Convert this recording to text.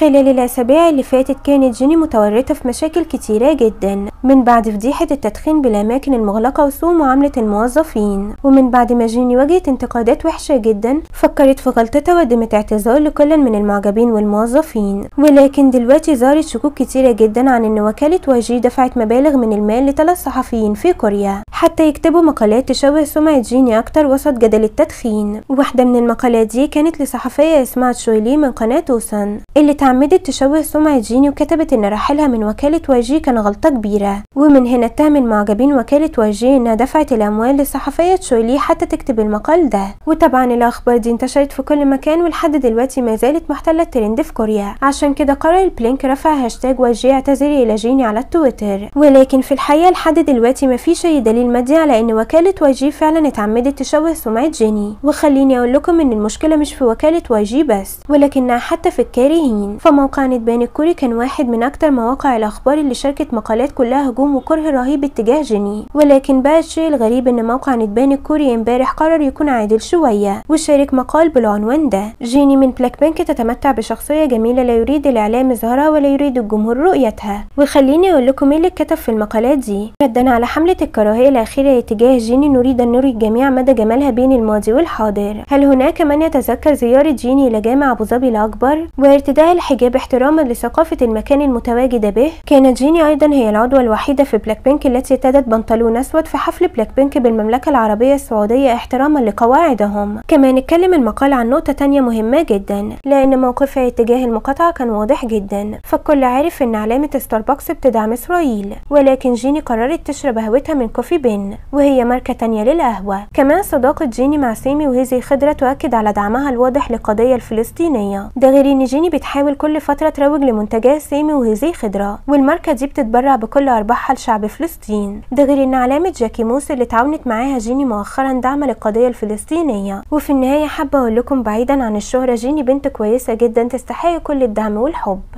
خلال الأسابيع اللي فاتت كانت جيني متورطة في مشاكل كتيرة جدا من بعد فضيحة التدخين بالأماكن المغلقة وسوء معاملة الموظفين ومن بعد ما جيني واجهت انتقادات وحشة جدا فكرت في غلطتها وقدمت اعتذار لكل من المعجبين والموظفين ولكن دلوقتي ظهرت شكوك كتيرة جدا عن ان وكالة واجي دفعت مبالغ من المال لثلاث صحفيين في كوريا حتى يكتبوا مقالات تشوه سمعة جيني أكتر وسط جدل التدخين واحدة من المقالات دي كانت لصحفية اسمها تشويلي من قناة اوسن اللي تعمدت تشوه سمعة جيني وكتبت ان رحيلها من وكالة واجي كان غلطة كبيرة ومن هنا اتهم المعجبين وكالة واجي انها دفعت الاموال للصحفية تشويلي حتى تكتب المقال ده وطبعا الاخبار دي انتشرت في كل مكان ولحد دلوقتي ما زالت محتلة الترند في كوريا عشان كده قرر البلينك رفع هاشتاج واجي اعتذري الى جيني على التويتر ولكن في الحقيقة لحد دلوقتي ما فيش اي دليل مادي على ان وكالة واجي فعلا اتعمدت تشوه سمعة جيني وخليني اقول لكم ان المشكلة مش في وكالة واجي بس ولكنها حتى في الكارهين فموقع نتبان الكوري كان واحد من اكتر مواقع الاخبار اللي شاركت مقالات كلها هجوم وكره رهيب اتجاه جيني ولكن بقى الشيء الغريب ان موقع نتبان الكوري امبارح قرر يكون عادل شوية وشارك مقال بالعنوان ده جيني من بلاك بينك تتمتع بشخصية جميلة لا يريد الاعلام اظهارها ولا يريد الجمهور رؤيتها وخليني اقول لكم ايه اللي اتكتب في المقالات دي ردا على حملة الكراهية الاخيرة اتجاه جيني نريد ان نري الجميع مدى جمالها بين الماضي والحاضر هل هناك من يتذكر زيارة جيني الى جامع ابو ظبي الاكبر وارتداء الحجاب احتراما لثقافة المكان المتواجدة به كانت جيني ايضا هي العضوة الوحيدة في بلاك بينك التي ارتدت بنطلون اسود في حفل بلاك بينك بالمملكة العربية السعودية احتراما لقواعدهم كمان اتكلم المقال عن نقطة تانية مهمة جدا لان موقفها اتجاه المقاطعة كان واضح جدا فالكل عارف ان علامة ستاربكس بتدعم اسرائيل ولكن جيني قررت تشرب قهوتها من كوفي بين وهي ماركة تانية للقهوة كمان صداقة جيني مع سيمي وهيزي خضرة تؤكد على دعمها الواضح للقضية الفلسطينية ده غير ان جيني بتحاول كل فترة تروج لمنتجات سيمي وهيزي خضرة والماركة دي بتتبرع بكل ارباحها لشعب فلسطين ده غير ان علامة جاكي موس اللي تعاونت معاها جيني مؤخرا دعم للقضية الفلسطينية وفي النهاية حابة اقول لكم بعيدا عن الشهرة جيني بنت كويسة جدا تستحق كل الدعم والحب